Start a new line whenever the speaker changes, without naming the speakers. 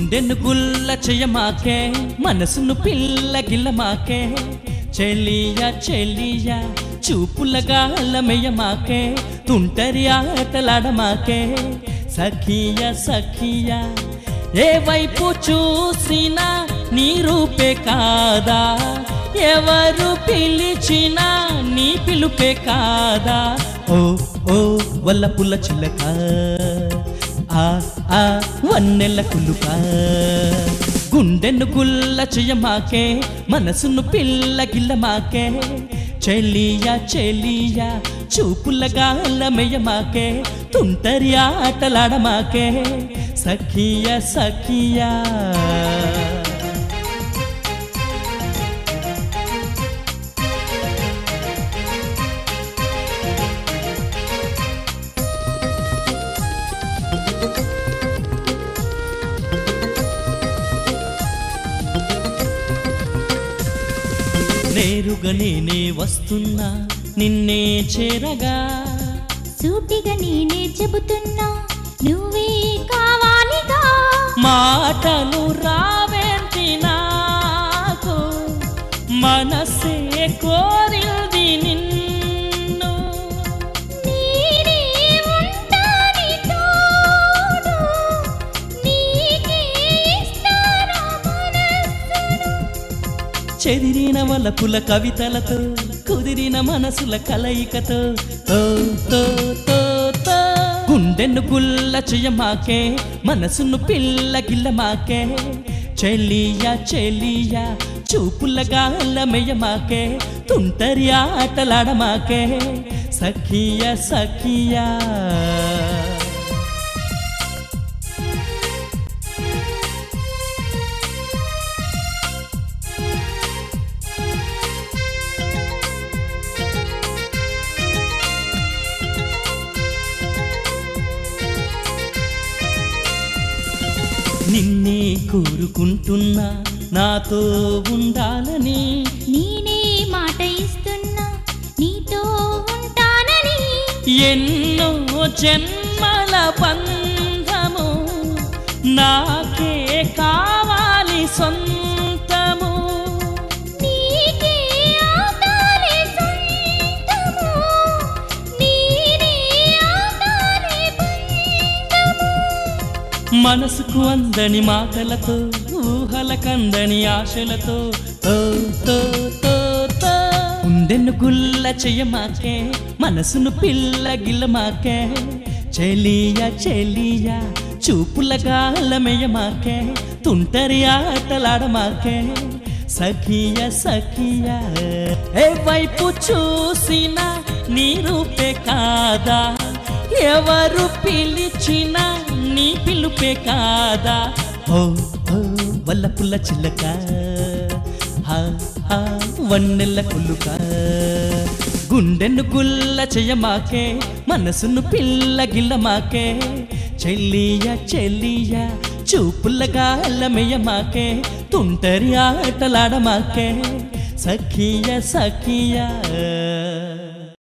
గుండెను గుల్ల చెయ్యమాకే మనసును పిల్ల గిల్లమాకే చెలియ చెలియ చూపుల గాలమెయ్యమాకే తుంటరి ఆటలాడమాకే సఖియ సఖియ ఏ వైపు చూసినా నీ రూపే కాదా ఎవరు పిలిచినా నీ పిలుపే కాదా ఓ ఓ వల్ల పుల్ల చిల్లక ఆ ఆ వన్నెల కులుక గుండెను గుల్ల చెయ్యమాకే మనసును పిల్ల గిల్లమాకే చెలియ చెలియ చూపుల గాలమెయ్యమాకే తుంటరి ఆటలాడమాకే సఖియ సఖియా నేరుగా నేనే వస్తున్నా నిన్నే చేరగా
సూటిగా నేనే చెబుతున్నా నువ్వే కావాలిగా
మాటలు రావేంటి నాకు మనసే కోరింది నిన్ను
నేనే ఉంటాని తోడు నీకే ఇస్తాను మనస్సును
చెదిరిన వలపుల కవితలతో కుదిరిన మనసుల కలయికతో తో తో తో తో గుండెను గుల్ల చెయ్యమాకే మనసును పిల్ల గిల్లమాకే చెలియ చెలియ చూపుల గాలమెయ్యమాకే తుంటరి ఆటలాడమాకే సఖియ సఖియా నిన్నే కోరుకుంటున్నా నాతో ఉండాలని
నేనే మాట ఇస్తున్నా నీతో ఉంటానని
ఎన్నో జన్మల బంధము నాకే కావాలి సొంతము
నీకే అవుతానే సొంతము నేనే అవుతానే బంధము
మనసుకు అందని మాటలతో ఊహలకందని ఆశలతో తో తో తో తో ఉండెను గుల్ల చెయ్యమాకే మనసును పిల్ల గిల్లమాకే చెలియ చెలియ చూపుల గాలమెయ్యమాకే తుంటరి ఆటలాడమాకే సఖియ సఖియ ఏ వైపు చూసినా నీ రూపే కాదా ఎవరు పిలిచినా నీ పిలుపే కాదా ఓ ఓ వల్ల పుల్ల చిల్లక హా హా వన్నెల కులుక గుండెను గుల్ల చెయ్యమాకే మనసును పిల్ల గిల్లమాకే చెల్లియ చెల్లియ చూపుల గాలమెయ్యమాకే తుంటరి ఆటలాడమాకే సఖియ సఖియ